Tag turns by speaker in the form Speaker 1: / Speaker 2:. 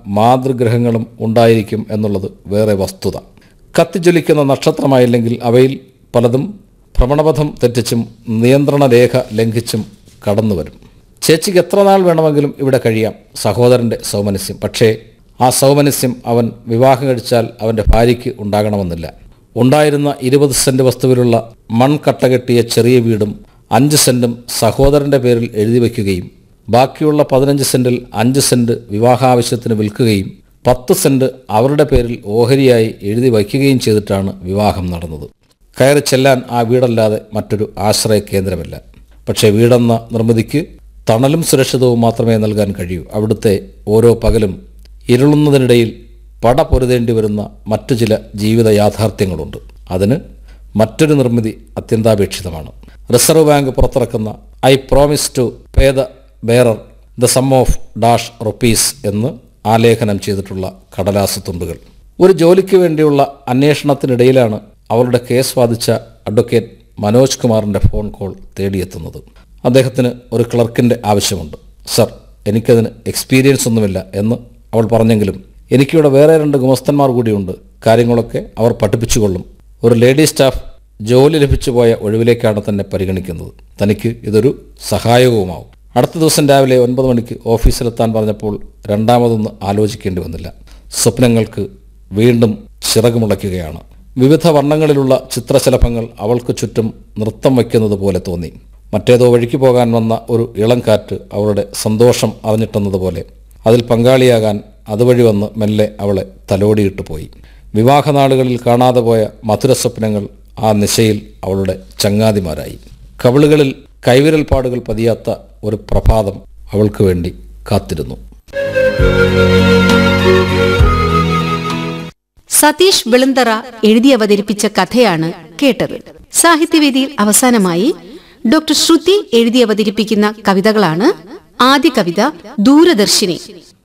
Speaker 1: മാതൃഗ്രഹങ്ങളും ഉണ്ടായിരിക്കും എന്നുള്ളത് വേറെ വസ്തുത കത്തിജ്വലിക്കുന്ന നക്ഷത്രമായില്ലെങ്കിൽ അവയിൽ പലതും ഭ്രമണപഥം തെറ്റിച്ചും നിയന്ത്രണ രേഖ ലംഘിച്ചും കടന്നു വരും ചേച്ചിക്ക് എത്ര നാൾ വേണമെങ്കിലും ഇവിടെ കഴിയാം സഹോദരൻ്റെ സൗമനസ്യം പക്ഷേ ആ സൗമനസ്യം അവൻ വിവാഹം കഴിച്ചാൽ അവൻ്റെ ഭാര്യയ്ക്ക് ഉണ്ടാകണമെന്നില്ല ഉണ്ടായിരുന്ന ഇരുപത് സെൻറ്റ് വസ്തുവിലുള്ള മൺകട്ട കെട്ടിയ ചെറിയ വീടും അഞ്ച് സെൻറ്റും സഹോദരൻ്റെ പേരിൽ എഴുതി വയ്ക്കുകയും ബാക്കിയുള്ള പതിനഞ്ച് സെൻറ്റിൽ അഞ്ച് സെൻറ്റ് വിവാഹാവശ്യത്തിന് വിൽക്കുകയും പത്ത് സെൻറ്റ് അവരുടെ പേരിൽ ഓഹരിയായി എഴുതി വയ്ക്കുകയും ചെയ്തിട്ടാണ് വിവാഹം നടന്നത് കയറി ചെല്ലാൻ ആ വീടല്ലാതെ മറ്റൊരു ആശ്രയ കേന്ദ്രമില്ല പക്ഷേ വീടെന്ന നിർമ്മിതിക്ക് തണലും സുരക്ഷിതവും മാത്രമേ നൽകാൻ കഴിയൂ അവിടുത്തെ ഓരോ പകലും ഇരുളുന്നതിനിടയിൽ പട പൊരുതേണ്ടി വരുന്ന മറ്റു ചില ജീവിത യാഥാർത്ഥ്യങ്ങളുണ്ട് അതിന് മറ്റൊരു നിർമ്മിതി അത്യന്താപേക്ഷിതമാണ് റിസർവ് ബാങ്ക് പുറത്തിറക്കുന്ന I promise to pay the bearer the sum of dash rupees എന്ന് ആലേഖനം ചെയ്തിട്ടുള്ള കടലാസ് തുണ്ടുകൾ ഒരു ജോലിക്ക് വേണ്ടിയുള്ള അന്വേഷണത്തിനിടയിലാണ് അവളുടെ കേസ് വാദിച്ച അഡ്വക്കേറ്റ് മനോജ് കുമാറിൻ്റെ ഫോൺ കോൾ തേടിയെത്തുന്നത് അദ്ദേഹത്തിന് ഒരു ക്ലർക്കിൻ്റെ ആവശ്യമുണ്ട് സർ എനിക്കതിന് എക്സ്പീരിയൻസ് ഒന്നുമില്ല എന്ന് അവൾ പറഞ്ഞെങ്കിലും എനിക്കിവിടെ വേറെ രണ്ട് ഗുമസ്തന്മാർ കൂടിയുണ്ട് കാര്യങ്ങളൊക്കെ അവർ പഠിപ്പിച്ചുകൊള്ളും ഒരു ലേഡി സ്റ്റാഫ് ജോലി ലഭിച്ചു പോയ ഒഴിവിലേക്കാണ് തന്നെ പരിഗണിക്കുന്നത് തനിക്ക് ഇതൊരു സഹായകവുമാവും അടുത്ത ദിവസം രാവിലെ ഒൻപത് മണിക്ക് ഓഫീസിലെത്താൻ പറഞ്ഞപ്പോൾ രണ്ടാമതൊന്ന് ആലോചിക്കേണ്ടി വന്നില്ല സ്വപ്നങ്ങൾക്ക് വീണ്ടും ചിറകുമുളയ്ക്കുകയാണ് വിവിധ വർണ്ണങ്ങളിലുള്ള ചിത്രശലഭങ്ങൾ അവൾക്ക് ചുറ്റും നൃത്തം വയ്ക്കുന്നത് പോലെ തോന്നി മറ്റേതോ വഴിക്ക് പോകാൻ വന്ന ഒരു ഇളം കാറ്റ് അവളുടെ സന്തോഷം അറിഞ്ഞിട്ടെന്നതുപോലെ അതിൽ പങ്കാളിയാകാൻ അതുവഴി വന്ന് മെല്ലെ അവളെ തലോടിയിട്ട് പോയി വിവാഹനാളുകളിൽ കാണാതെ പോയ മധുര സ്വപ്നങ്ങൾ ആ നിശയിൽ അവളുടെ ചങ്ങാതിമാരായി കവിളുകളിൽ കൈവിരൽ പാടുകൾ പതിയാത്ത ഒരു പ്രഭാതം അവൾക്ക് വേണ്ടി കാത്തിരുന്നു
Speaker 2: സതീഷ് വെളുന്തറ എഴുതി അവതരിപ്പിച്ച കഥയാണ് കേട്ടത് സാഹിത്യവേദിയിൽ അവസാനമായി ഡോക്ടർ ശ്രുതി എഴുതി അവതരിപ്പിക്കുന്ന കവിതകളാണ് ആദ്യ കവിത ദൂരദർശിനി